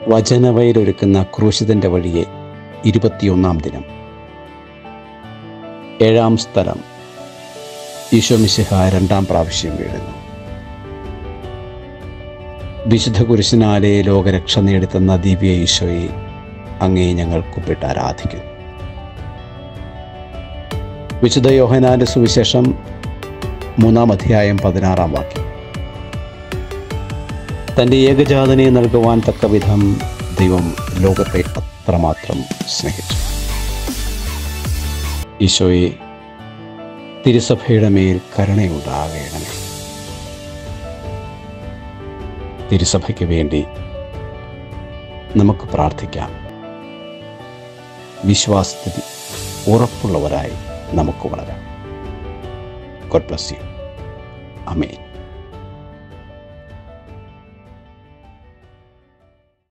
വചനവയിലൊരുക്കുന്ന ക്രൂശിതൻ്റെ വഴിയെ ഇരുപത്തിയൊന്നാം ദിനം ഏഴാം സ്ഥലം ഈശോമിശിഹ രണ്ടാം പ്രാവശ്യം വീഴുന്നു വിശുദ്ധ കുരിശിനാലെ ലോകരക്ഷ നേടിത്തന്ന ദിവ്യ ഈശോയെ അങ്ങേ ഞങ്ങൾ കുപ്പിട്ട് ആരാധിക്കുന്നു വിശുദ്ധ യോഹനാന്റെ സുവിശേഷം മൂന്നാം അധ്യായം പതിനാറാം വാക്യം തൻ്റെ ഏകജാതനെ നൽകുവാൻ തക്ക വിധം ദൈവം ലോകത്തെ അത്രമാത്രം സ്നേഹിച്ചു ഈശോയെ തിരുസഭയുടെ മേൽ കരുണയുണ്ടാകണമേ തിരുസഭയ്ക്ക് വേണ്ടി നമുക്ക് പ്രാർത്ഥിക്കാം വിശ്വാസത്തിൽ ഉറപ്പുള്ളവരായി നമുക്ക് വളരാം ഗോഡ് ബ്ലസ് യു അമേൻ